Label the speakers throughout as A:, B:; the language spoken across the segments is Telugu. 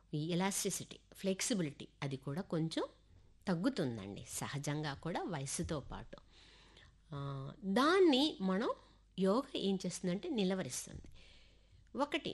A: ఈ ఎలాస్టిసిటీ ఫ్లెక్సిబిలిటీ అది కూడా కొంచెం తగ్గుతుందండి సహజంగా కూడా వయసుతో పాటు ఆ, దాన్ని మనం యోగా ఏం చేస్తుందంటే నిలవరిస్తుంది ఒకటి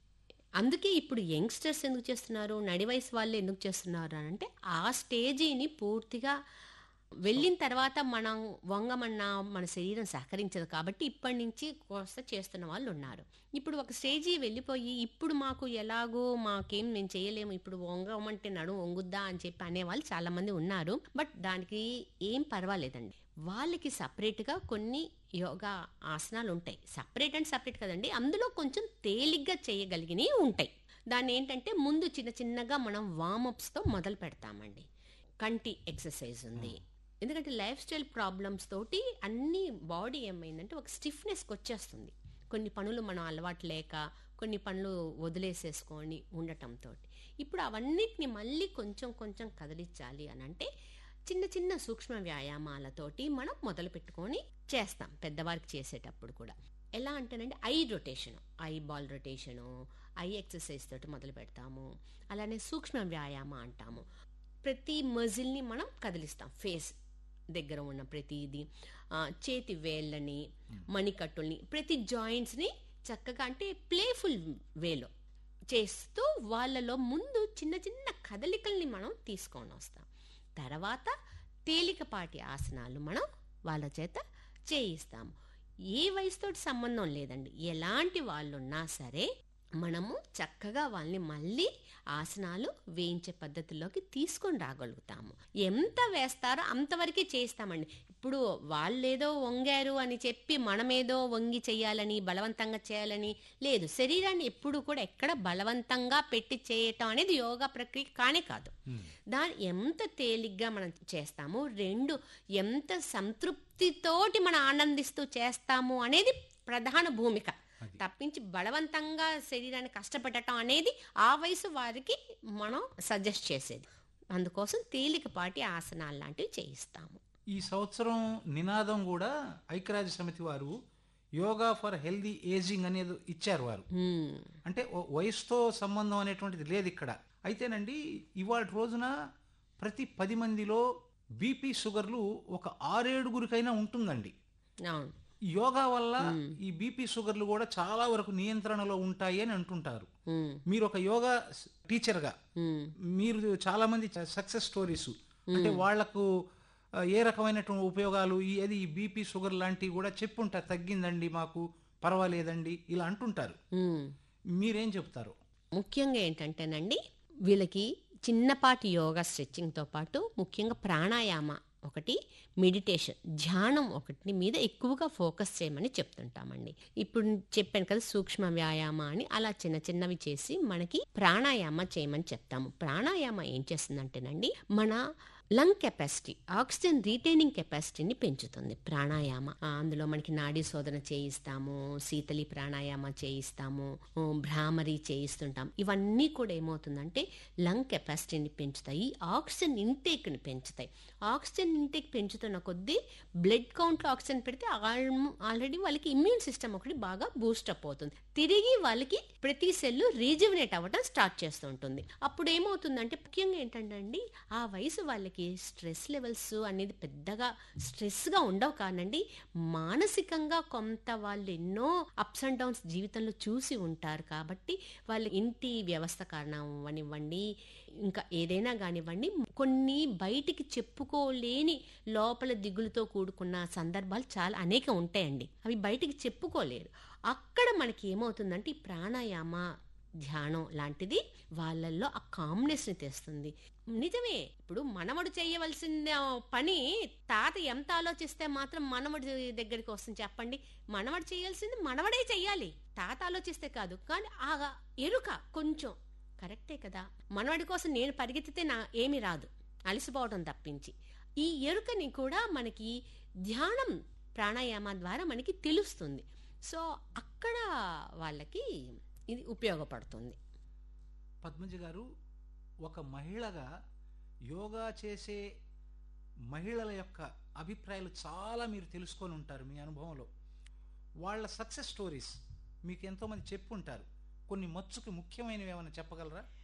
A: అందుకే ఇప్పుడు యంగ్స్టర్స్ ఎందుకు చేస్తున్నారు నడి వయసు వాళ్ళు ఎందుకు చేస్తున్నారు అని అంటే ఆ స్టేజీని పూర్తిగా వెళ్ళిన తర్వాత మనం వంగమన్నా మన శరీరం సహకరించదు కాబట్టి ఇప్పటి నుంచి కోస్త చేస్తున్న వాళ్ళు ఉన్నారు ఇప్పుడు ఒక స్టేజీ వెళ్ళిపోయి ఇప్పుడు మాకు ఎలాగో మాకేం మేము చేయలేము ఇప్పుడు వంగమంటే నడు వంగుద్దా అని చెప్పి అనేవాళ్ళు చాలామంది ఉన్నారు బట్ దానికి ఏం పర్వాలేదండి వాళ్ళకి సపరేట్గా కొన్ని యోగా ఆసనాలు ఉంటాయి సపరేట్ అండ్ సపరేట్ కదండి అందులో కొంచెం తేలిగ్గా చేయగలిగినవి ఉంటాయి దాన్ని ఏంటంటే ముందు చిన్న చిన్నగా మనం వామప్స్తో మొదలు పెడతామండి కంటి ఎక్సర్సైజ్ ఉంది ఎందుకంటే లైఫ్ స్టైల్ ప్రాబ్లమ్స్ తోటి అన్ని బాడీ ఏమైందంటే ఒక స్టిఫ్నెస్కి వచ్చేస్తుంది కొన్ని పనులు మనం అలవాటు లేక కొన్ని పనులు వదిలేసేసుకొని ఉండటంతో ఇప్పుడు అవన్నిటిని మళ్ళీ కొంచెం కొంచెం కదిలించాలి అని అంటే చిన్న చిన్న సూక్ష్మ వ్యాయామాలతోటి మనం మొదలు పెట్టుకొని చేస్తాం పెద్దవారికి చేసేటప్పుడు కూడా ఎలా అంటేనంటే eye rotation eyeball rotation eye exercise తోటి మొదలు పెడతాము అలానే సూక్ష్మ వ్యాయామ అంటాము ప్రతి మజిల్ని మనం కదిలిస్తాం ఫేస్ దగ్గర ఉన్న ప్రతిది ఆ, చేతి వేళ్ళని మణికట్టుల్ని ప్రతి జాయింట్స్ని చక్కగా అంటే ప్లేఫుల్ వేలో చేస్తూ వాళ్ళలో ముందు చిన్న చిన్న కదలికల్ని మనం తీసుకొని వస్తాం తర్వాత తేలికపాటి ఆసనాలు మనం వాళ్ళ చేత చేయిస్తాము ఏ వయసుతో సంబంధం లేదండి ఎలాంటి వాళ్ళు ఉన్నా సరే మనము చక్కగా వాళ్ళని మళ్ళీ ఆసనాలు వేయించే పద్ధతిలోకి తీసుకొని రాగలుగుతాము ఎంత వేస్తారో అంతవరకే చేస్తామండి ఇప్పుడు వాళ్ళేదో వంగారు అని చెప్పి మనమేదో వంగి చేయాలని బలవంతంగా చేయాలని లేదు శరీరాన్ని ఎప్పుడు కూడా ఎక్కడ బలవంతంగా పెట్టి చేయటం అనేది యోగా ప్రక్రియ కానే కాదు దాన్ని ఎంత తేలిగ్గా మనం చేస్తాము రెండు ఎంత సంతృప్తితోటి మనం ఆనందిస్తూ చేస్తాము అనేది ప్రధాన భూమిక తప్పించి బలవంతంగా శరీరాన్ని కష్టపెట్టడం అనేది ఆ వయసు వారికి మనం సజెస్ట్ చేసేది అందుకోసం తేలికపాటి ఆసనాలు లాంటివి చేయిస్తాము
B: ఈ సంవత్సరం నినాదం కూడా ఐక్యరాజ్య సమితి వారు యోగా ఫర్ హెల్దీ ఏజింగ్ అనేది ఇచ్చారు వారు
A: హ్మ్.
B: అంటే వ- వయసుతో సంబంధం అనేటువంటిది లేదు ఇక్కడ అయితేనండి ఇవాళ రోజున ప్రతి పది మందిలో బీపీ షుగర్లు ఒక ఆరేడుగురికైనా ఉంటుందండి
A: అవును
B: ఈ యోగా వల్ల ఈ బీపీ షుగర్లు కూడా చాలా వరకు నియంత్రణలో ఉంటాయి అని అంటుంటారు
A: హ్మ్.
B: మీరు ఒక యోగా స్- టీచర్గా
A: హ్మ్.
B: మీరు చాలా మంది సక్సెస్ స్టోరీస్ అంటే వాళ్లకు ఆ, ఏ రకమైనటువంటి ఉపయోగాలు ఈ అది ఈ బీపీ షుగర్ లాంటివి కూడా చెప్పుంటారు తగ్గిందండి మాకు పర్వాలేదండి ఇలా అంటుంటారు
A: హ్మ్.
B: మీరేం చెప్తారు
A: ముఖ్యంగా ఏంటంటేనండి వీళ్ళకి చిన్నపాటి యోగా స్ట్రెచ్చింగ్తో పాటు ముఖ్యంగా ప్రాణాయామ ఒకటి మెడిటేషన్ ధ్యానం ఒకటి మీద ఎక్కువగా ఫోకస్ చేయమని చెప్తుంటామండి ఇప్పుడు చెప్పాను కదా సూక్ష్మ వ్యాయామ అని అలా చిన్న చిన్నవి చేసి మనకి ప్రాణాయామ చేయమని చెప్తాము ప్రాణాయామ ఏం చేస్తుందంటేనండి మన లంగ్ కెపాసిటీ ఆక్సిజన్ రీటైనింగ్ కెపాసిటీని పెంచుతుంది ప్రాణాయామ ఆ, అందులో మనకి నాడీ శోధన చేయిస్తాము శీతలి ప్రాణాయామ చేయిస్తాము ఓ, భ్రామరి చేయిస్తుంటాం ఇవన్నీ కూడా ఏమవుతుందంటే లంగ్ కెపాసిటీని పెంచుతాయి ఆక్సిజన్ ఇంటేక్ని పెంచుతాయి ఆక్సిజన్ ఇంటేక్ పెంచుతున్న కొద్దీ బ్లడ్ కౌంట్లో ఆక్సిజన్ పెడితే ఆల్రెడీ వాళ్ళకి ఇమ్యూన్ సిస్టమ్ ఒకటి బాగా బూస్ట్ అప్ అవుతుంది తిరిగి వాళ్ళకి ప్రతి సెల్ రీజువినేట్ అవ్వడం స్టార్ట్ చేస్తుంటుంది అప్పుడు ఏమవుతుందంటే ముఖ్యంగా ఏంటంటే అండి ఆ వయసు వాళ్ళకి స్ట్రెస్ లెవెల్స్ అనేది పెద్దగా స్ట్రెస్గా ఉండవు కానండి మానసికంగా కొంత వాళ్ళు ఎన్నో అప్స్ అండ్ డౌన్స్ జీవితంలో చూసి ఉంటారు కాబట్టి వాళ్ళ ఇంటి వ్యవస్థ కారణం అవ్వనివ్వండి ఇంకా ఏదైనా కానివ్వండి కొన్ని బయటికి చెప్పుకోలేని లోపల దిగులుతో కూడుకున్న సందర్భాలు చాలా అనేక ఉంటాయండి అవి బయటికి చెప్పుకోలేరు అక్కడ మనకి ఏమవుతుందంటే ఈ ప్రాణాయామ ధ్యానం లాంటిది వాళ్ళల్లో ఆ కామ్నెస్ని తెస్తుంది నిజమే ఇప్పుడు మనవడు చేయవలసిన పని తాత ఎంత ఆలోచిస్తే మాత్రం మనవడి దగ్గరికి వస్తుంది చెప్పండి మనవడు చేయాల్సింది మనవడే చెయ్యాలి తాత ఆలోచిస్తే కాదు కానీ ఆ ఎరుక కొంచెం కరెక్టే కదా మనవడి కోసం నేను పరిగెత్తితే నా ఏమీ రాదు అలసిపోవడం తప్పించి ఈ ఎరుకని కూడా మనకి ధ్యానం ప్రాణాయామ ద్వారా మనకి తెలుస్తుంది సో అక్కడ వాళ్ళకి ఇది ఉపయోగపడుతుంది
B: పద్మజ గారు ఒక మహిళగా యోగా చేసే మహిళల యొక్క అభిప్రాయాలు చాలా మీరు తెలుసుకొని ఉంటారు మీ అనుభవంలో వాళ్ళ సక్సెస్ స్టోరీస్ మీకు ఎంతోమంది చెప్పుంటారు కొన్ని మచ్చుకి ముఖ్యమైనవి ఏమైనా చెప్పగలరా